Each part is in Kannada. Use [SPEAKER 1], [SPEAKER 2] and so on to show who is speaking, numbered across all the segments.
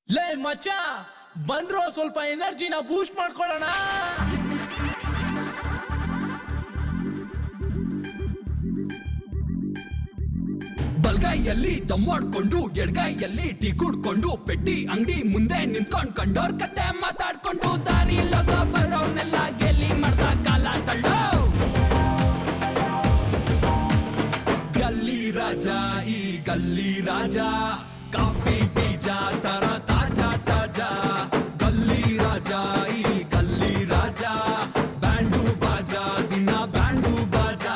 [SPEAKER 1] ಲೇ ಮಚ್ಚ ಬಂದ್ರು ಸ್ವಲ್ಪ ಎನರ್ಜಿನ ಬೂಸ್ಟ್ ಮಾಡ್ಕೊಳ್ಳೋಣ
[SPEAKER 2] ಬಲ್ಗೈಯಲ್ಲಿ ದಮ್ ಮಾಡ್ಕೊಂಡು ಎಡ್ಗೈಯಲ್ಲಿ ಟೀ ಕುಡ್ಕೊಂಡು ಪೆಟ್ಟಿ ಅಂಗಡಿ ಮುಂದೆ ನಿಂತ್ಕೊಂಡ್ ಕಂಡೋರ್ ಕತೆ ಮಾತಾಡ್ಕೊಂಡು ದಾರಿ ಲೋಕ ಬರೋನೆಲ್ಲ ಗೆಲ್ಲಿ ಮಾಡ್ದ ಕಾಲ ತಳ್ಳೋ ಗಲ್ಲಿ ರಾಜ ಈ ಗಲ್ಲಿ ರಾಜ ಕಾಫಿ ಬೀಜ ತರ ತಾಜಾ ತಾಜಾ ಗಲ್ಲಿ ರಾಜ ಈ ಗಲ್ಲಿ ರಾಜ ಬ್ಯಾಂಡು ಬಾಜಾ ದಿನ ಬ್ಯಾಂಡು ಬಾಜಾ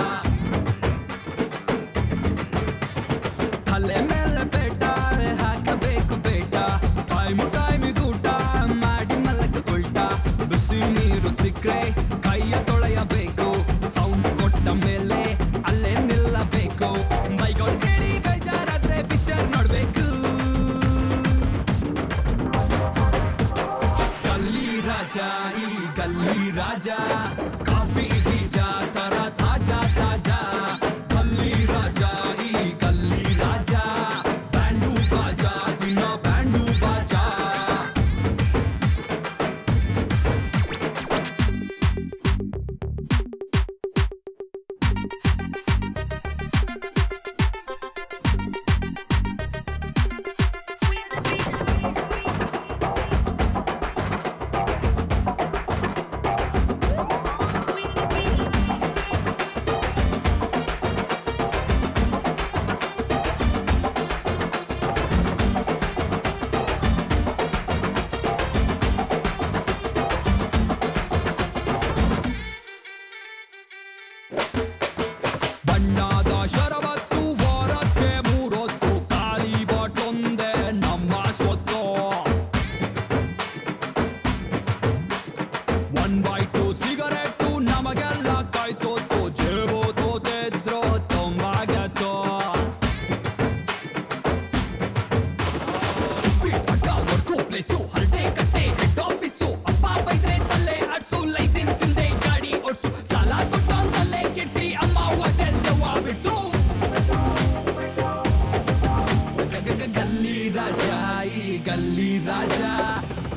[SPEAKER 2] ತಲೆ ಮೇಲೆ ಬೇಟ ಹಾಕಬೇಕು ಬೇಟ ಟೈಮು ಟೈಮಿಗೆ ಊಟ ಮಾಡಿ ಮಲಗ ಉಲ್ಟ ಬಿಸಿ ನೀರು ಸಿಕ್ರೆ ಕೈಯ ತೊಳೆಯಬೇಕು ಸೌಂಡ್ ಕೊಟ್ಟ ಮೇಲೆ ಅಲ್ಲೇ ನಿಲ್ಲಬೇಕು ಮೈಗೋಡ್ ಕೇಳಿ ಬೇಜಾರಾದ್ರೆ ಪಿಕ್ಚರ್ ನೋಡ್ಬೇಕು ಗಲ್ಲಿ ರಾಜ ಈ ಗಲ್ಲಿ ರಾಜ ಕಾಫಿ ಬೀಜ ತರ ತಾಜಾ ತಾಜಾ ಗಲ್ಲಿ ರಾಜ ಈ ಗಲ್ಲಿ ರಾಜ ಬ್ಯಾಂಡು ಬಾಜಾ ದಿನ ಬ್ಯಾಂಡು ಬಾಜಾ ಬಣ್ಣದ ಶರಬತ್ತು ವಾರಕ್ಕೆ ಮೂರೊತ್ತು ಖಾಲಿ ಬಾಟ್ಲೊಂದೇ ನಮ್ಮ ಸೊತ್ತು ಒನ್ ಬೈ ಟು ಸಿಗರೆಟ್ಟು ನಮಗೆಲ್ಲ ಕಾಯ್ತೋತು ಜೇಬು ತೋತೆದ್ರು ತುಂಬಾಗತ್ತು ಸ್ಪೀಡ್ ಅಡ್ಡ ವರ್ಕು ಪ್ಲೇಸು ಹರಟೆ ಕಟ್ಟೆ ಹೆಡ್ ಆಫೀಸು ಅಪ್ಪ ಬೈದ್ರೆ ತಲೆ ಆಡ್ಸು ಲೈಸೆನ್ಸ್ ಇಲ್ದೆ ಗಾಡಿ ಓಡ್ಸು ಸಾಲ ಕೊಟ್ಟು ತಲೆ ಕೆಡ್ಸಿ ಅಮ್ಮ ವಾಸಲ್ ದೆವ್ವ ಬಿಡ್ಸು ಗ- ಗ- ಗ- ಗಲ್ಲಿ ರಾಜ ಈ ಗಲ್ಲಿ ರಾಜ